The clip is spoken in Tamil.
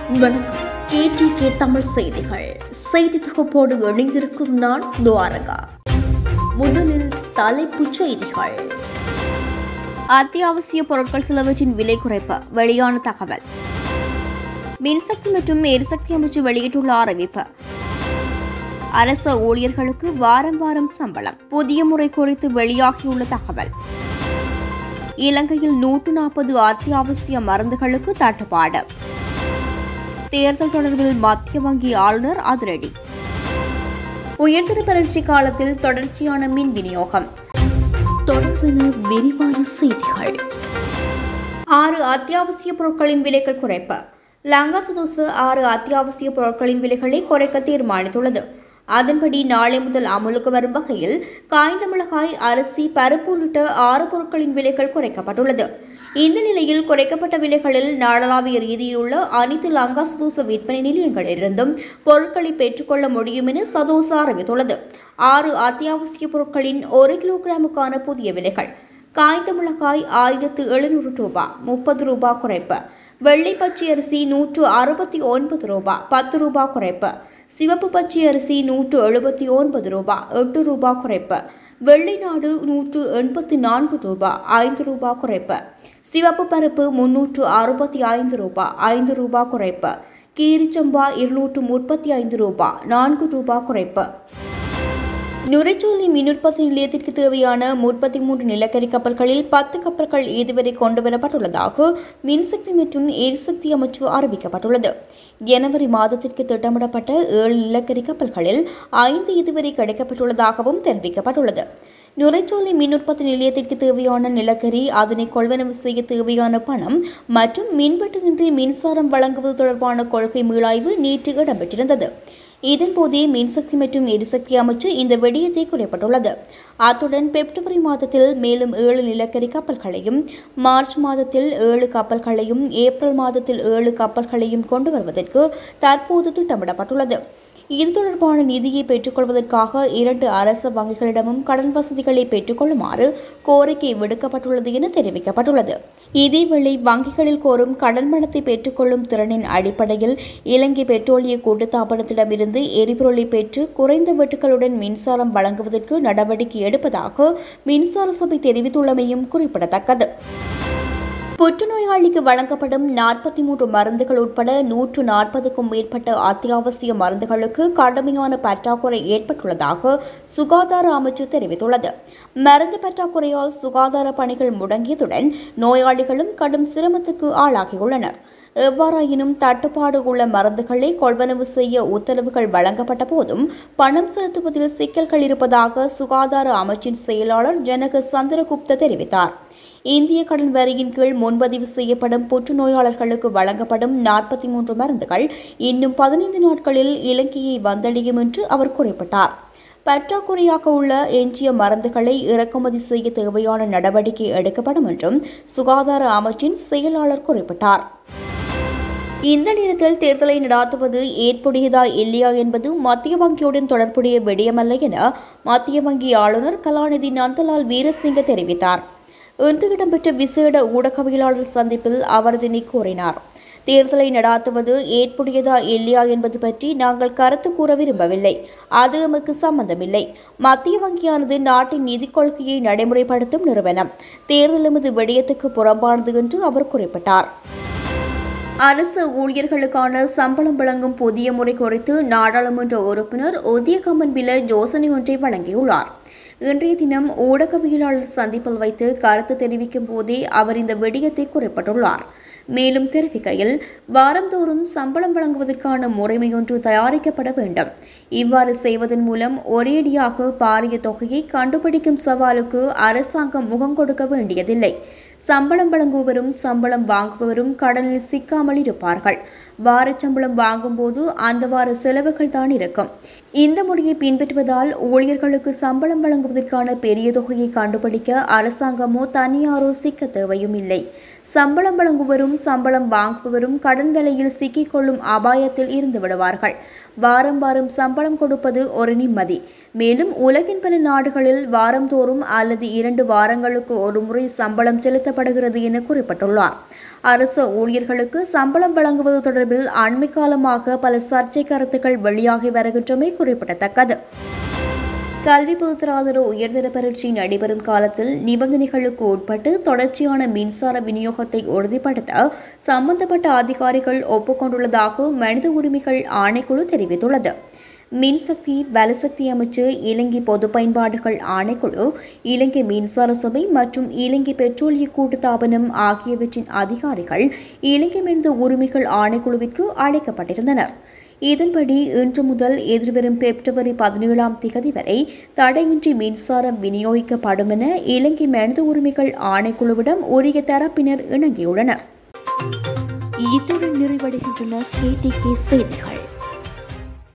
வணக்கம் கேடிகே தமிழ் செய்திகள் செய்தி தொகுப்போடு இணைந்திருக்கும் நான் துவாரகா முதலில் தலைப்புச் செய்திகள் அத்தியாவசிய பொருட்கள் சிலவற்றின் விலை குறைப்பு வெளியான தகவல் மின்சக்தி மற்றும் எரிசக்தி அமைச்சு வெளியிட்டுள்ள அறிவிப்பு அரச ஊழியர்களுக்கு வாரம் வாரம் சம்பளம் புதிய முறை குறித்து வெளியாகியுள்ள தகவல் இலங்கையில் நூற்று நாற்பது அத்தியாவசிய மருந்துகளுக்கு தட்டுப்பாடு தேர்தல் தொடர்பில் மத்திய வங்கி ஆளுநர் அதிரடி உயர்தர பரீட்சை காலத்தில் தொடர்ச்சியான மின் விநியோகம் தொடர்பென விரிவான செய்திகள் ஆறு அத்தியாவசிய பொருட்களின் விலைகள் குறைப்பு லங்கா சதோசு ஆறு அத்தியாவசிய பொருட்களின் விலைகளை குறைக்க தீர்மானித்துள்ளது அதன்படி நாளை முதல் அமலுக்கு வரும் வகையில் காய்ந்த மிளகாய் அரிசி பருப்பு உள்ளிட்ட ஆறு பொருட்களின் விலைகள் குறைக்கப்பட்டுள்ளது இந்த நிலையில் குறைக்கப்பட்ட விலைகளில் நாடளாவிய ரீதியில் உள்ள அனைத்து லங்கா சதோச விற்பனை நிலையங்களிலிருந்தும் பொருட்களை பெற்றுக்கொள்ள முடியும் என சதோசா அறிவித்துள்ளது ஆறு அத்தியாவசிய பொருட்களின் ஒரு கிலோகிராமுக்கான புதிய விலைகள் காய்ந்த மிளகாய் ஆயிரத்து எழுநூறு ரூபாய் முப்பது ரூபாய் குறைப்பு வெள்ளை பச்சை அரிசி நூற்று அறுபத்தி ஒன்பது ரூபாய் பத்து ரூபாய் குறைப்பு சிவப்பு பச்சை அரிசி நூற்று எழுபத்தி ஒன்பது ரூபாய் எட்டு ரூபாய் குறைப்பு வெள்ளை நாடு நூற்று எண்பத்தி நான்கு ரூபாய் ஐந்து ரூபாய் குறைப்பு சிவப்பு பருப்பு முன்னூற்று அறுபத்தி ஐந்து ரூபாய் ஐந்து ரூபாய் குறைப்பு கீரிச்சம்பா இருநூற்று முப்பத்தி ஐந்து ரூபாய் நான்கு ரூபாய் குறைப்பு நுரைச்சோலை மின் உற்பத்தி நிலையத்திற்கு தேவையான முப்பத்தி மூன்று நிலக்கரி கப்பல்களில் பத்து கப்பல்கள் இதுவரை கொண்டுவரப்பட்டுள்ளதாக மின்சக்தி மற்றும் எரிசக்தி அமைச்சு அறிவிக்கப்பட்டுள்ளது ஜனவரி மாதத்திற்கு திட்டமிடப்பட்ட ஏழு நிலக்கரி கப்பல்களில் ஐந்து இதுவரை கிடைக்கப்பட்டுள்ளதாகவும் தெரிவிக்கப்பட்டுள்ளது நுரைச்சோலை மின் உற்பத்தி நிலையத்திற்கு தேவையான நிலக்கரி அதனை கொள்வனவு செய்ய தேவையான பணம் மற்றும் மின்வெட்டுகின்றி மின்சாரம் வழங்குவது தொடர்பான கொள்கை மீளாய்வு நேற்று இடம்பெற்றிருந்தது இதன்போதே மின்சக்தி மற்றும் எரிசக்தி அமைச்சு இந்த வெடியத்தை குறைப்பட்டுள்ளது அத்துடன் பிப்ரவரி மாதத்தில் மேலும் ஏழு நிலக்கரி கப்பல்களையும் மார்ச் மாதத்தில் ஏழு கப்பல்களையும் ஏப்ரல் மாதத்தில் ஏழு கப்பல்களையும் கொண்டு வருவதற்கு தற்போது திட்டமிடப்பட்டுள்ளது இது தொடர்பான நிதியை பெற்றுக்கொள்வதற்காக இரண்டு அரசு வங்கிகளிடமும் கடன் வசதிகளை பெற்றுக்கொள்ளுமாறு கோரிக்கை விடுக்கப்பட்டுள்ளது என தெரிவிக்கப்பட்டுள்ளது இதேவேளை வங்கிகளில் கோரும் கடன் பணத்தை பெற்றுக்கொள்ளும் திறனின் அடிப்படையில் இலங்கை பெட்ரோலிய கூட்டுத்தாபனத்திடமிருந்து எரிபொருளை பெற்று குறைந்த வெட்டுக்களுடன் மின்சாரம் வழங்குவதற்கு நடவடிக்கை எடுப்பதாக மின்சார சபை தெரிவித்துள்ளமையும் குறிப்பிடத்தக்கது புற்றுநோயாளிக்கு வழங்கப்படும் நாற்பத்தி மூன்று மருந்துகள் உட்பட நூற்று நாற்பதுக்கும் மேற்பட்ட அத்தியாவசிய மருந்துகளுக்கு கடுமையான பற்றாக்குறை ஏற்பட்டுள்ளதாக சுகாதார அமைச்சு தெரிவித்துள்ளது மருந்து பற்றாக்குறையால் சுகாதார பணிகள் முடங்கியதுடன் நோயாளிகளும் கடும் சிரமத்துக்கு ஆளாகியுள்ளனர் எவ்வாறாயினும் தட்டுப்பாடு உள்ள மருந்துகளை கொள்வனவு செய்ய உத்தரவுகள் வழங்கப்பட்ட போதும் பணம் செலுத்துவதில் சிக்கல்கள் இருப்பதாக சுகாதார அமைச்சின் செயலாளர் ஜனக சந்திரகுப்த தெரிவித்தார் இந்திய கடன் வரியின் கீழ் முன்பதிவு செய்யப்படும் புற்றுநோயாளர்களுக்கு வழங்கப்படும் நாற்பத்தி மூன்று மருந்துகள் இன்னும் பதினைந்து நாட்களில் இலங்கையை வந்தடையும் என்று அவர் குறிப்பிட்டார் பற்றாக்குறையாக உள்ள எஞ்சிய மருந்துகளை இறக்குமதி செய்ய தேவையான நடவடிக்கை எடுக்கப்படும் என்றும் சுகாதார அமைச்சின் செயலாளர் குறிப்பிட்டார் இந்த நேரத்தில் தேர்தலை நடாத்துவது ஏற்புடையதா இல்லையா என்பது மத்திய வங்கியுடன் தொடர்புடைய விடயமல்ல என மத்திய வங்கி ஆளுநர் கலாநிதி நந்தலால் வீரசிங்க தெரிவித்தார் இன்று இடம்பெற்ற விசேட ஊடகவியலாளர் சந்திப்பில் அவர் இதனை கூறினார் தேர்தலை நடாத்துவது ஏற்புடையதா இல்லையா என்பது பற்றி நாங்கள் கருத்து கூற விரும்பவில்லை அது எமக்கு சம்பந்தமில்லை மத்திய வங்கியானது நாட்டின் நிதிக் கொள்கையை நடைமுறைப்படுத்தும் நிறுவனம் தேர்தல் எமது விடயத்துக்கு புறம்பானது என்று அவர் குறிப்பிட்டார் அரசு ஊழியர்களுக்கான சம்பளம் வழங்கும் புதிய முறை குறித்து நாடாளுமன்ற உறுப்பினர் ஒதிய கம்மன்பில யோசனை ஒன்றை வழங்கியுள்ளார் இன்றைய தினம் ஊடகவியலாளர் சந்திப்பில் வைத்து கருத்து தெரிவிக்கும் போதே அவர் இந்த விடயத்தை குறிப்பிட்டுள்ளார் மேலும் தெரிவிக்கையில் வாரந்தோறும் சம்பளம் வழங்குவதற்கான முறைமையொன்று தயாரிக்கப்பட வேண்டும் இவ்வாறு செய்வதன் மூலம் ஒரேடியாக பாரிய தொகையை கண்டுபிடிக்கும் சவாலுக்கு அரசாங்கம் முகம் கொடுக்க வேண்டியதில்லை சம்பளம் வழங்குபவரும் சம்பளம் வாங்குபவரும் கடனில் சிக்காமல் இருப்பார்கள் வாரச் சம்பளம் வாங்கும்போது அந்த வார செலவுகள் தான் இருக்கும் இந்த முறையை பின்பற்றுவதால் ஊழியர்களுக்கு சம்பளம் வழங்குவதற்கான பெரிய தொகையை கண்டுபிடிக்க அரசாங்கமோ தனியாரோ சிக்க தேவையும் இல்லை சம்பளம் வழங்குவரும் சம்பளம் வாங்குபவரும் கடன் விலையில் சிக்கிக்கொள்ளும் அபாயத்தில் இருந்து விடுவார்கள் வாரம் வாரம் சம்பளம் கொடுப்பது ஒரு நிம்மதி மேலும் உலகின் பல நாடுகளில் வாரந்தோறும் அல்லது இரண்டு வாரங்களுக்கு ஒரு முறை சம்பளம் செலுத்த செயல்படுத்தப்படுகிறது என குறிப்பிட்டுள்ளார் அரசு ஊழியர்களுக்கு சம்பளம் வழங்குவது தொடர்பில் அண்மை காலமாக பல சர்ச்சை கருத்துக்கள் வெளியாகி வருகின்றமை குறிப்பிடத்தக்கது கல்வி பொதுத்தராதர உயர்தர பரீட்சை நடைபெறும் காலத்தில் நிபந்தனைகளுக்கு உட்பட்டு தொடர்ச்சியான மின்சார விநியோகத்தை உறுதிப்படுத்த சம்பந்தப்பட்ட அதிகாரிகள் ஒப்புக்கொண்டுள்ளதாக மனித உரிமைகள் ஆணைக்குழு தெரிவித்துள்ளது மின்சக்தி வலசக்தி அமைச்சு இலங்கை பொது பயன்பாடுகள் ஆணைக்குழு இலங்கை மின்சார சபை மற்றும் இலங்கை பெட்ரோலிய கூட்டுத்தாபனம் ஆகியவற்றின் அதிகாரிகள் இலங்கை மனித உரிமைகள் ஆணைக்குழுவிற்கு அழைக்கப்பட்டிருந்தனர் இதன்படி இன்று முதல் எதிர்வரும் பிப்ரவரி பதினேழாம் திகதி வரை தடையின்றி மின்சாரம் விநியோகிக்கப்படும் என இலங்கை மனித உரிமைகள் ஆணைக்குழுவிடம் உரிய தரப்பினர் இணங்கியுள்ளனர் இத்துடன் நிறைவடைகின்றன கேடிகே செய்திகள்